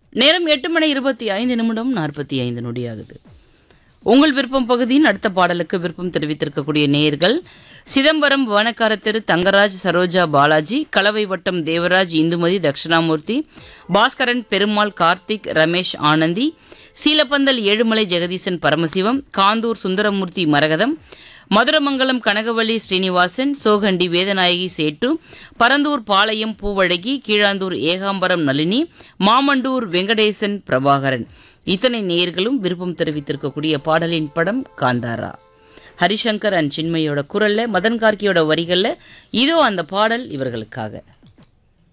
நேரம் எட்டு மணி இருபத்தி ஐந்து நிமிடம் நாற்பத்தி ஐந்து நொடியாகுது உங்கள் விருப்பம் பகுதியின் அடுத்த பாடலுக்கு விருப்பம் தெரிவித்திருக்கக்கூடிய நேயர்கள் சிதம்பரம் வனக்கார தெரு தங்கராஜ் சரோஜா பாலாஜி கலவை வட்டம் தேவராஜ் இந்துமதி தட்சிணாமூர்த்தி பாஸ்கரன் பெருமாள் கார்த்திக் ரமேஷ் ஆனந்தி சீலப்பந்தல் ஏழுமலை ஜெகதீசன் பரமசிவம் காந்தூர் சுந்தரமூர்த்தி மரகதம் மதுரமங்கலம் கனகவள்ளி ஸ்ரீனிவாசன் சோகண்டி வேதநாயகி சேட்டு பரந்தூர் பாளையம் பூவழகி கீழாந்தூர் ஏகாம்பரம் நளினி மாமண்டூர் வெங்கடேசன் பிரபாகரன் இத்தனை நேயர்களும் விருப்பம் தெரிவித்திருக்கக்கூடிய பாடலின் படம் காந்தாரா ஹரிசங்கர் அண்ட் சின்மையோட குரல்ல மதன் கார்கியோட வரிகள்ல இதோ அந்த பாடல் இவர்களுக்காக